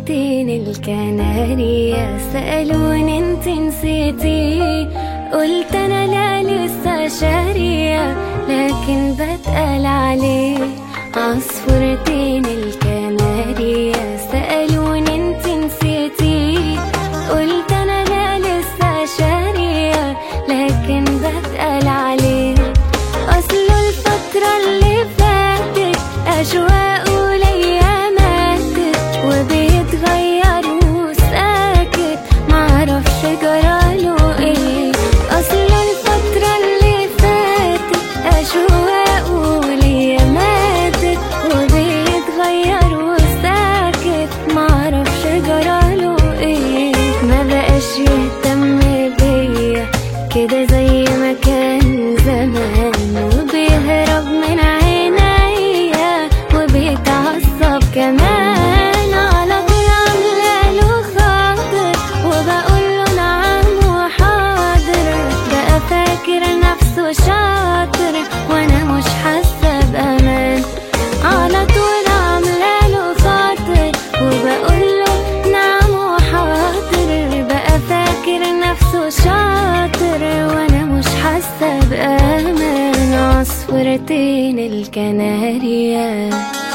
عصفورتين الكناريا سألوني انت نسيتي قلت انا لا لسه شارية لكن بتقل عليه عصفورتين الكناريا سألوني انت نسيتي قلت انا لا لسه شارية لكن بتقل عليه اصل الفترة اللي فاتت اشواقه ليا ماتت وبيتغير وساكت معرفش جراله ايه اصل الفترة اللي فاتت اشواقه ليا ماتت وبيتغير وساكت معرفش جراله ايه ما بقاش يهتم بيا كده زي ما كان زمان وبيهرب من عينيا وبيتعصب كمان على طول عامله له خاطر وبقول له نعم وحاضر بقى فاكر نفسه شاطر وانا مش حاسه بامان على طول عامله له خاطر وبقول له نعم وحاضر بقى فاكر نفسه شاطر وانا مش حاسه بامان عصفورتين الكناريا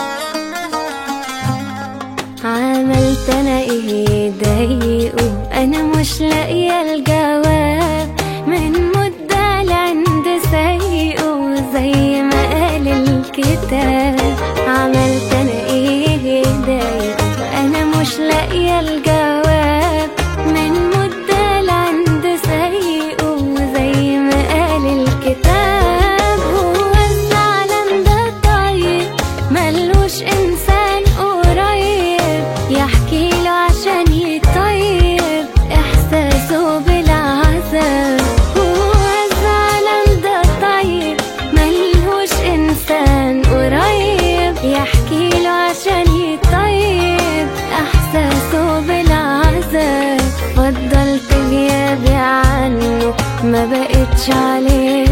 عملت انا ايه ضايقه انا مش لاقيه الجواب من مده لعند سايقه زي ما قال الكتاب عملت انا ايه ضايقه انا مش لاقيه الجواب من مده لعند سايقه زي ما قال الكتاب هو الزعلان ده طيب ملوش انسان قريب يحكي له عشان يطيب احساسه بالعذاب هو الزعلان ده طيب ملهوش انسان قريب يحكي له عشان يطيب احساسه بالعذاب فضلت غيابي عنه ما بقتش عليه